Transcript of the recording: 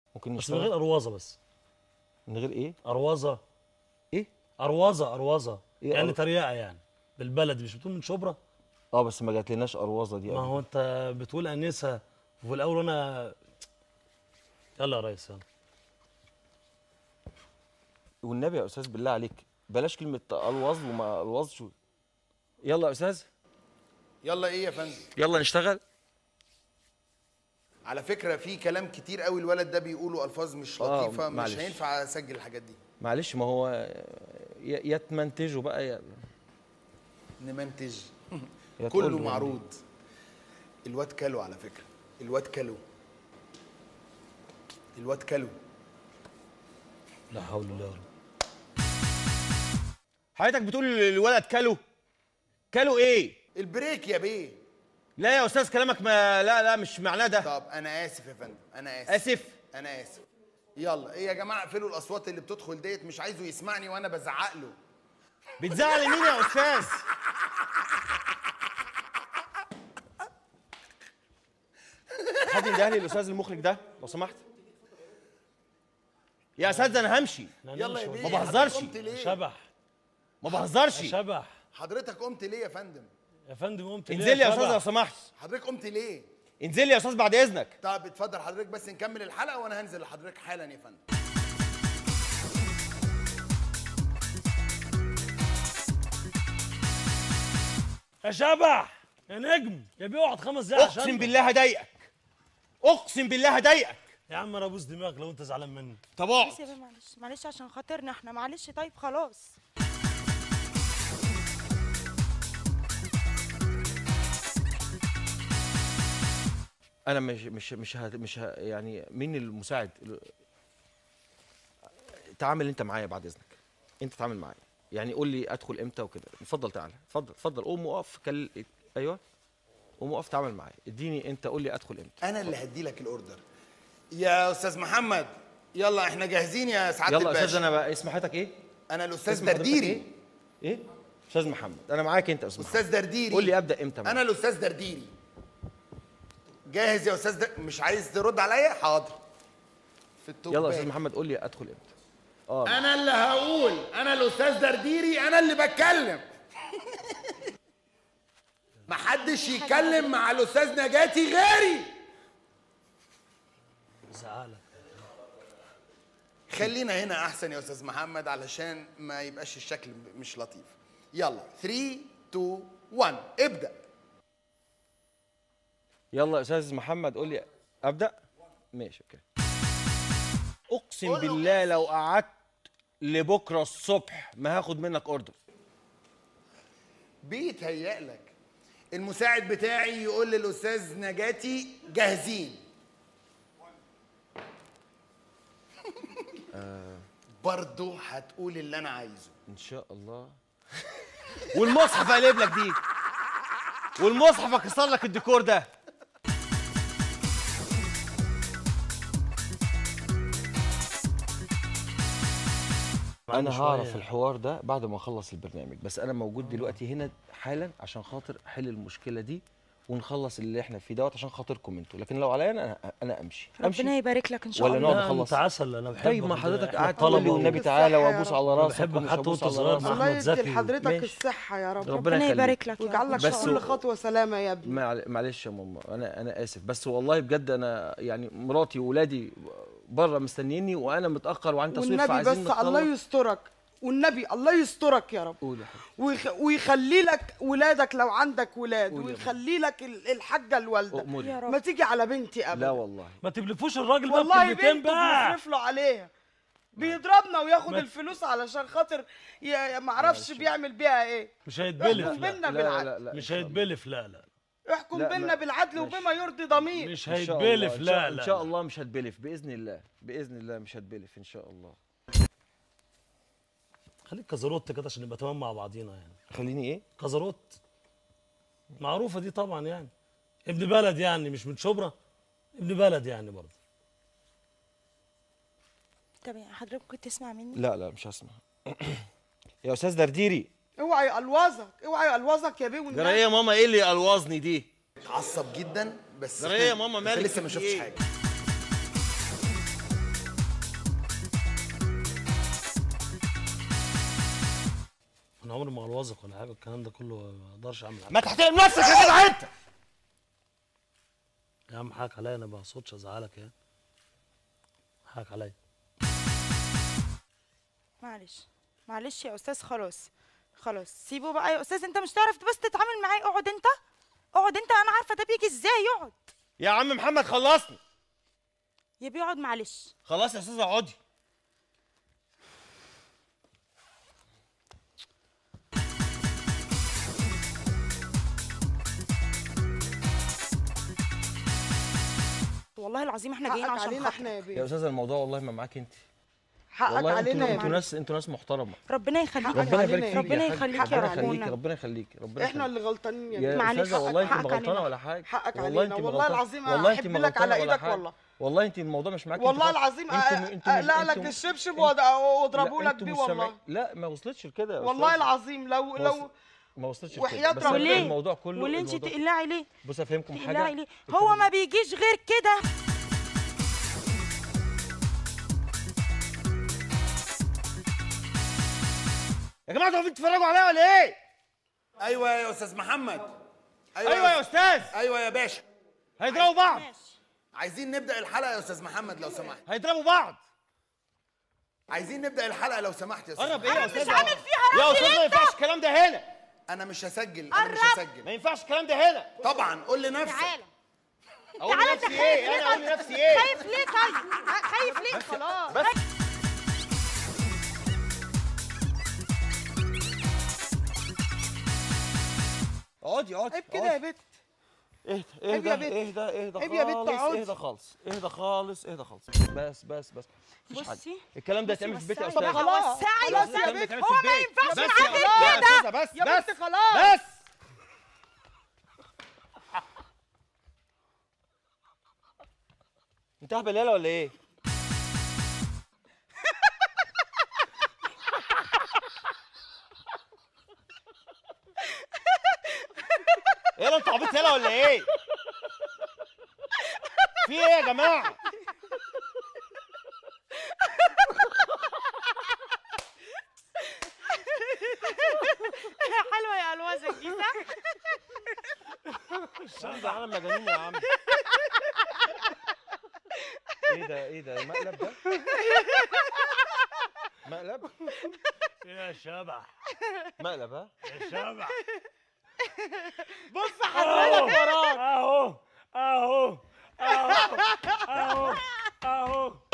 ممكن بس من غير نشتغل اروازه بس من غير ايه اروازه ايه اروازه اروازه إيه يعني أرو- تريقه يعني بالبلدي مش بتقول من شبرا اه بس ما جاتلناش اروازه دي ما قبل هو انت بتقول انسه وفي الاول انا يلا يا ريس يلا والنبي يا استاذ بالله عليك بلاش كلمه الوظ وما الوظش يلا يا استاذ يلا ايه يا فندم يلا نشتغل على فكره في كلام كتير قوي الولد ده بيقوله الفاظ مش آه، لطيفه مش معلش. هينفع اسجل الحاجات دي معلش ما هو ي- يا تمنتجوا بقى يا نمنتج يا تقول كله له معروض الواد كلو على فكره الواد كلو الواد كلو لا حول الله يا رب حضرتك بتقول الولد كلو كلو ايه البريك يا بيه لا يا استاذ كلامك ما لا لا مش معناه ده طب انا اسف يا فندم انا اسف اسف انا اسف يلا ايه يا جماعه اقفلوا الاصوات اللي بتدخل ديت مش عايزه يسمعني وانا بزعق له بتزعل مين يا استاذ حد يندهلي الاستاذ المخرج ده لو سمحت يا استاذ انا همشي يلا يا بيه ما بهزرش. حضرتك قمت ليه شبح ما بهزرش شبح حضرتك قمت ليه يا فندم يا فندم قمت ليه انزل لي يا استاذ شبح؟ لو سمحت حضرتك قمت ليه انزل لي يا استاذ بعد اذنك طب اتفضل حضرتك بس نكمل الحلقه وانا هنزل لحضرتك حالا يا فندم يا شبح يا نجم يا بيه اقعد خمس دقايق اقسم عشان بالله هضايقك اقسم بالله هضايقك يا عم انا ابوس دماغك لو انت زعلان مني طب اقعد بس يا بيه معلش معلش عشان خاطرنا احنا معلش طيب خلاص انا مش مش مش ه... مش ه... يعني مين المساعد تعامل انت معايا بعد اذنك انت تعامل معايا يعني قول لي ادخل امتى وكده اتفضل تعالى اتفضل اتفضل قوم وقف كل... ايوه قوم وقف تعامل معايا اديني انت قول لي ادخل امتى انا اللي هدي لك الاوردر يا استاذ محمد يلا احنا جاهزين يا سعاده يلا يا الباشا استاذ انا بقى اسم حضرتك ايه انا الاستاذ اسم حضرتك درديري ايه ايه استاذ محمد انا معاك انت يا استاذ محمد استاذ درديري قول لي ابدا امتى انا الاستاذ درديري جاهز يا استاذ در... مش عايز ترد عليا حاضر في التوب يلا يا باك. استاذ محمد قول لي ادخل امتى اه انا اللي هقول انا الاستاذ درديري انا اللي بتكلم محدش يتكلم مع الاستاذ نجاتي غيري زعلك خلينا هنا احسن يا استاذ محمد علشان ما يبقاش الشكل مش لطيف يلا 3 2 1 ابدا يلا يا استاذ محمد قول لي ابدا ماشي اوكي اقسم قول له بالله لو قعدت لبكره الصبح ما هاخد منك اوردر بيتهيأ لك المساعد بتاعي يقول للاستاذ نجاتي جاهزين برضه هتقول اللي انا عايزه ان شاء الله والمصحف هقلب لك دي والمصحف هكسر لك الديكور ده انا شوية. هعرف الحوار ده بعد ما اخلص البرنامج بس انا موجود دلوقتي هنا حالا عشان خاطر احل المشكله دي ونخلص اللي احنا فيه دوت عشان خاطركم انتوا لكن لو عليا انا انا امشي امشي ربنا يبارك لك ان شاء ولا الله نقعد لا نخلص انت عسل انا بحبك طيب ما ده حضرتك احنا قاعد تقول لي طلبة والنبي الصحة تعالى يا وابوس رب. على أنا راسك بحبك ومش حتى هبوس وأنت على صغير راسك. مع الله أحمد يدي زكي. لحضرتك ماشي. الصحة يا رب ربنا ربنا يخليك. يبارك لك يا ويجعل رب. لك بس في كل و- خطوة سلامة يا ابني مع- معلش يا ماما انا انا اسف بس والله بجد انا يعني مراتي واولادي بره مستنيني وانا متاخر وعندي تصوير والنبي فعايزين بس الله نخلص. يسترك والنبي الله يسترك يا رب قول يا حبيبي ويخ... ويخلي لك ولادك لو عندك ولاد قول يا ويخلي لك ال- الحاجة الوالدة أموري. يا رب ما تيجي على بنتي ابدا لا والله ما تبلفوش الراجل بقى والله بكلمتين بنته بقى بنصرف له عليها بيضربنا وياخد ما- الفلوس علشان خاطر ي... ما اعرفش بيعمل بيها ايه مش هيتبلف احكم لا بينا لا بالعدل لا لا إن مش شاء الله. هيتبلف لا لا احكم لا، بينا ما- بالعدل ماشي. وبما يرضي ضمير مش إن شاء الله. هيتبلف إن شاء- لا لا ان شاء الله مش هتبلف باذن الله باذن الله مش هتبلف ان شاء الله خليك كزروت كده عشان نبقى تمام مع بعضينا يعني خليني ايه كزروت معروفه دي طبعا يعني ابن بلد يعني مش من شبرا ابن بلد يعني برضه طب يعني حضرتك ممكن تسمع مني لا لا مش هسمع يا استاذ درديري اوعى يقلوظك اوعى يقلوظك يا بيه والنبي. جرى ايه يا ماما ايه اللي قلوظني دي اتعصب جدا بس جرى ايه يا ماما أنت مالك لسه ما في شفتش إيه؟ حاجه انا عمري ما الوظف ولا حاجه الكلام ده كله ما اقدرش اعمل حاجه ما تحترم نفسك يا جدع انت يا عم حاك عليا انا ما بقصدش ازعلك يعني حاك عليا معلش معلش يا استاذ خلاص خلاص سيبه بقى يا استاذ انت مش تعرف بس تتعامل معاه اقعد انت اقعد انت انا عارفه ده بيجي ازاي يقعد يا عم محمد خلصني يا بيقعد معلش خلاص يا استاذه اقعدي والله العظيم احنا جايين حقك عشان علينا خاطرك احنا يا يا بيه استاذه الموضوع والله ما معاك انت حقك والله علينا انتوا يا انتوا بيه ناس انتوا ناس محترمه ربنا يخليك حقك ربنا علينا يبارك يا فيك ربنا يا حاج. يخليك يا ربنا ربنا. يخليك ربنا يخليك ربنا احنا يخليك اللي غلطانين يا يا بيه معلش، استاذه والله انت حقك ما غلطانه علينا. ولا حاجه حقك والله علينا انت ما والله غلطانة. العظيم والله انت احب ما لك على غلطانة ولا ايدك حاجة. والله والله انت الموضوع مش معاك والله انت خالص. العظيم انتوا- أ- انتوا مش- اقلع لك انتوا- الشبشب انت- وأض- واضربه لا، لك انتوا بيه مش والله سامعين. لا ما وصلتش لكده يا والله أستاذة. العظيم لو ما لو وصل- ما وصلتش لكده. وحياة بس ربنا. أنا وليه الموضوع كله وليه انت الموضوع- تقلعي ليه بص افهمكم تقلعي حاجه ليه هو ما بيجيش غير كده يا جماعه انتوا بتتفرجوا عليا ولا ايه ايوه يا استاذ محمد ايوه يا استاذ ايوه يا باشا هيضربوا بعض ماشي عايزين نبدا الحلقه يا استاذ محمد لو سمحت هيضربوا بعض عايزين نبدا الحلقه لو سمحت يا استاذ قرب محمد. ايه يا مش استاذ عامل فيها يا راجل استاذ ما انت. ينفعش الكلام ده هنا انا مش هسجل انا مش قرب. ما هسجل ينفعش الكلام ده هنا طبعا قول لنفسك تعالى اقول تعالى انت لنفسي خايف ايه ليه انا اقول طيب؟ لنفسي ايه خايف ليه طيب ها، خايف ليه خلاص بس اقعدي اقعدي عيب كده يا بت اهدى عيب يا اهدى بت. اهدى اهدى عيب يا بت، خالص اقعدي. اهدى خالص اهدى خالص اهدى خالص بس بس بس مفيش حاجه بصي الكلام ده بصي يتعمل في البيت يا وسعي استاذ بقى، خلاص. وسعي خلاص وسعي. يا بت. هو ما ينفعش بس معاك يا كده أستاذة، بس يا بس بت خلاص بس انت اهبل يالا ولا ايه ايه انت عبيط يالا ولا ايه في ايه يا جماعه حلوه يا الوازك دي صح ده عالم مجانين يا عم ايه ده ايه ده مقلب ده مقلب يا شبح مقلب ها يا شبح بص حضرتك وراك اهو اهو اهو اهو اهو